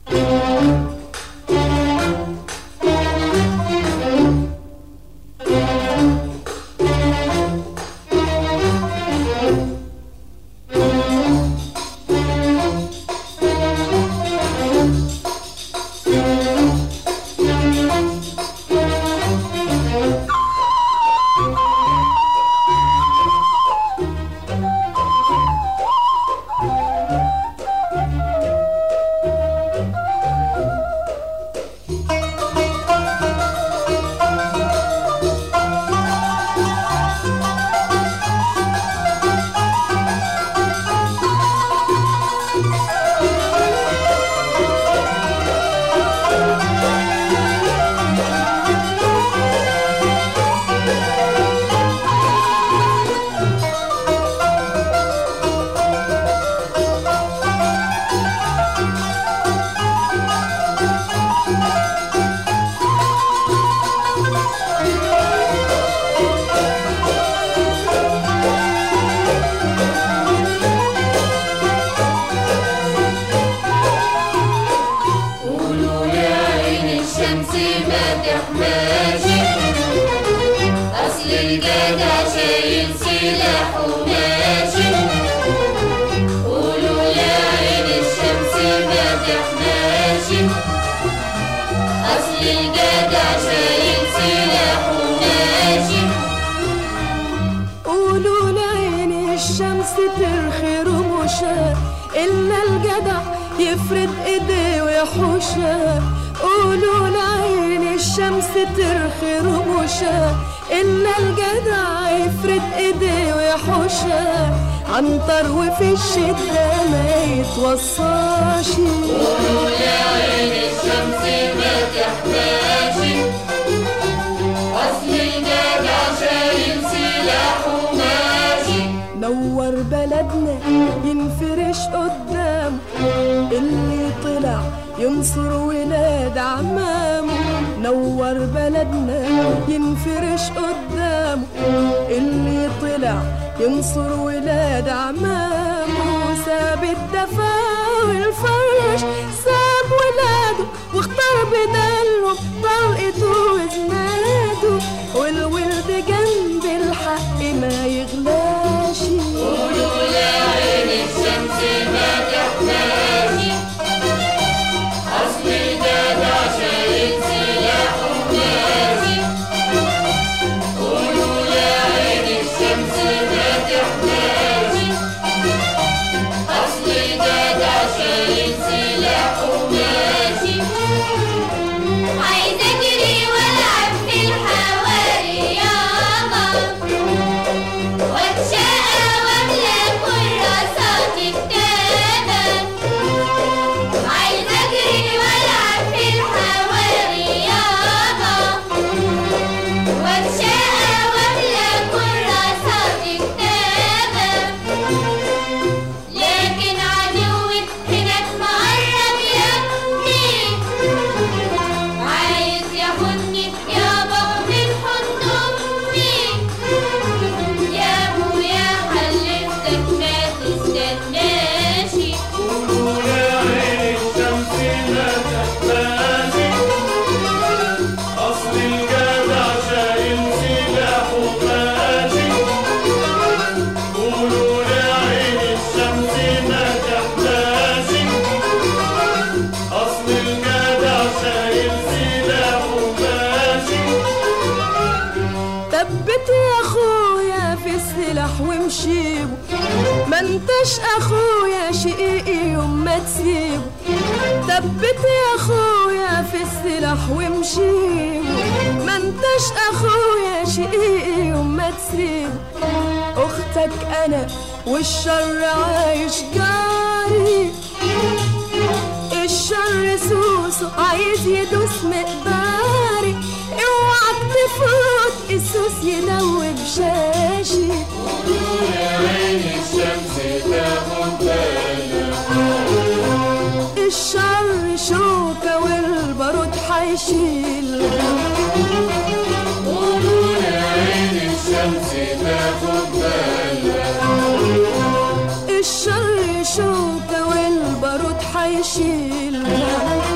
قولوا يا عين الشمس ما تحماشي أصل الجدع شايل سلاح وماشي قولوا يا عين الشمس ما تحماشي أصل الجدع شايل سلاح وماشي قولوا لعين الشمس ترخي رموشها إلا الجدع يفرد ايديه ويحوشها قولوا لعين الشمس ترخي رموشها إلا الجدع يفرد ايديه ويحوشها عنتر وفي الشدة ما يتوصاش قولوا يا عين الشمس ما تحماشي أصل الجدع شايل سلاح وماشي نور بلدنا ينفرش قدام اللي طلع ينصر ولاد عمامه نور بلدنا ينفرش قدامه اللي طلع ينصر ولاد عمامه ساب الدفا والفرش ساب ولاده واختار بدلهم طلقته وزناده والولد جنب الحق ما يغلاش قولوا يا عين الشمس ما تحماشي أصل الجدع شايل سلاح وماشي قولوا يا عين الشمس ما تحماشي أصل الجدع شايل سلاح وماشي عايزة أجري وألعب في الحواري ياما واتشقى واملى كراسات كتابة عايزة اجري والعب في الحواري يابا واتشقى واملى كراسات كتابة لكن عدوي هناك مقرب يا ابني عايز ياخدني يابا من حضن امي يا ابويا حلفتك ما تستناشي قولوا يا عين الشمس ما تحماشي أصل الجدع شايل سلاح وماشي قولوا يا عين الشمس ما تحماشي أصل الجدع شايل سلاح وماشي ثبت يا اخويا في السلاح ومشيبه ما انتش اخويا شقيقي يوم ما تسيبه ثبت يا اخويا في السلاح ومشيبه ما انتش اخويا شقيقي يوم ما تسيبه اختك انا والشر عايش جاري الشر سوسو عايز يدوس مقداري اوعك تفوت السوس يدوب شاشي عين الشمس تاخد بالك الشر شوكة والبارود حيشيل قولوا يا عين الشمس تاخد بالك الشر شوكة والبارود حيشيل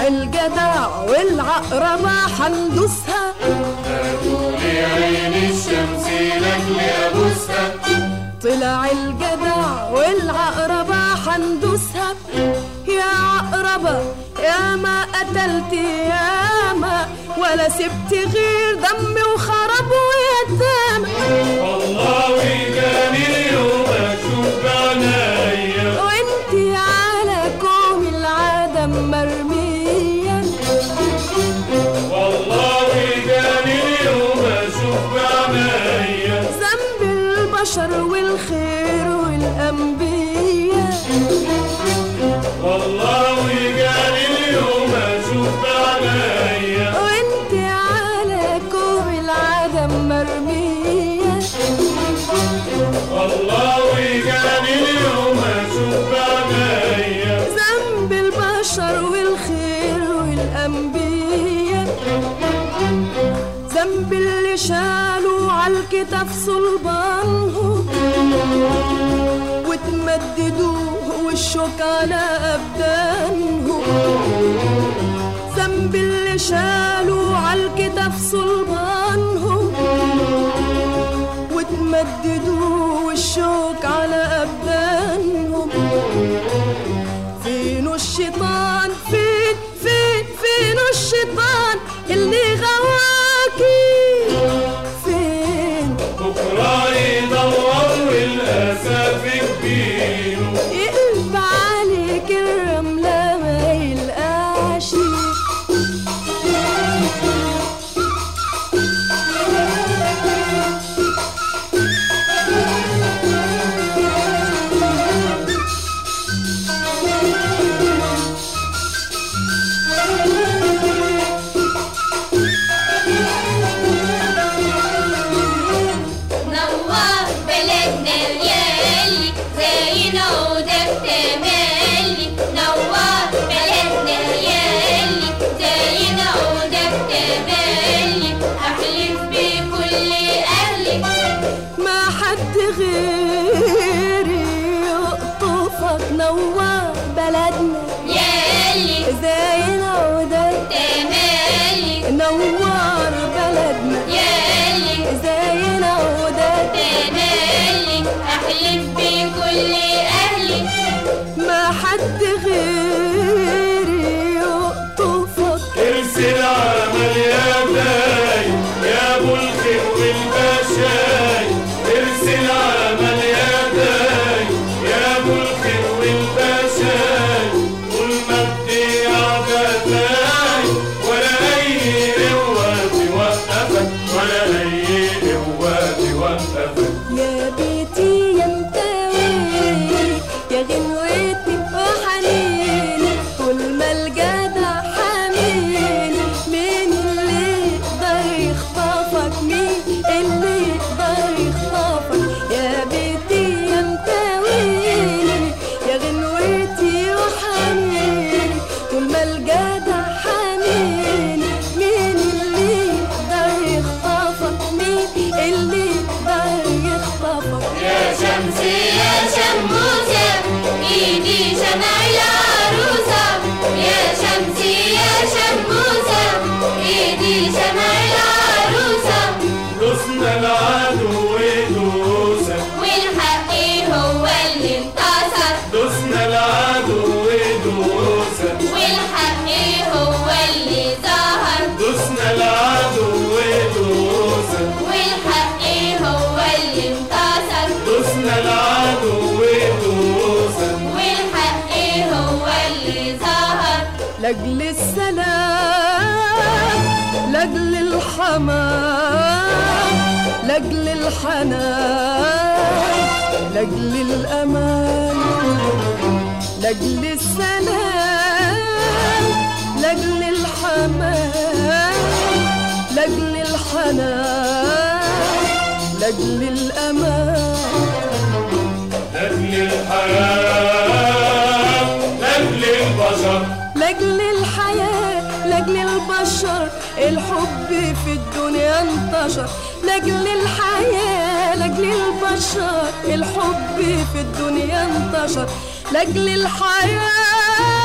الجدع والعقربة حندوسها هاتولي عين الشمس لاجل ابوسها طلع الجدع والعقربة حندوسها يا عقربة يا ما قتلت يا ما ولا سبت غير دم وخراب ويتامى والله وجاني اليوم اشوف بعينيا وانتي على كوم العدم مرمية والله وجاني اليوم اشوف بعينيا ذنب البشر والخير والأنبياء والله وجاني اليوم اشوف بعينيا وانتي على كوم العدم مرمية والله وجاني اليوم اشوف بعينيا ذنب البشر والخير والأنبياء ذنب اللي شالوا عالكتاف صلبانهم وتمددوه والشوك على أبدانهم ذنب اللي شالوا عالكتاف صلبانهم وتمددوا والشوك على أبدانهم فين الشيطان فين فين فين الشيطان اللي غواكي فين بكره يدور والاسى في جبينه يقلب عليك الرملة ما يلقاش نور بلدنا يالي زي نودك تملي نور بلدنا يالي زي نودك تملي احلف بكل اهلي ما حد غيري يقطفك نوار بلدنا يالي زي نودك تملي نوار بلدنا يالي زي نودك تملي احلف بكل اهلي ما حد غيري يقطفك ارسل عمل يا داي يا ابو الخير والبشاي ارسل عمل يا داي يا ابو الخير والبشاي طول ما بدي عدتاي ولا اي قوة توقفك ولا اي قوة توقفك يا بيتي يا متاوي يا غنوتي وحنيني طول ما الجدع حاميني مين اللي يقدر يخطفك مين اللي يقدر يخطفك يا بيتي يا متاويني يا غنوتي وحنيني طول ما الجدع حاميني مين اللي يقدر يخطفك مين اللي يقدر يخطفك يا شمسي يا شموسة ايدي شمع العروسة يا شمسي يا شموسة ايدي شمع العروسة دوسنا العدو دوسك والحق هو اللي انتصر دوسنا العدو دوسك والحق هو اللي ظهر دوسنا العدو دوسك والحق هو اللي انتصر دوسنا العدو دوسك والحق هو اللي ظهر لاجل السلام لاجل الحمام لاجل الحنان لاجل الامان لاجل السلام لاجل الحمام لاجل الحنان لاجل الامان لاجل الحياة لاجل البشر لاجل الحياة لاجل البشر الحب في الدنيا انتشر لاجل الحياة لاجل البشر الحب في الدنيا انتشر لاجل الحياة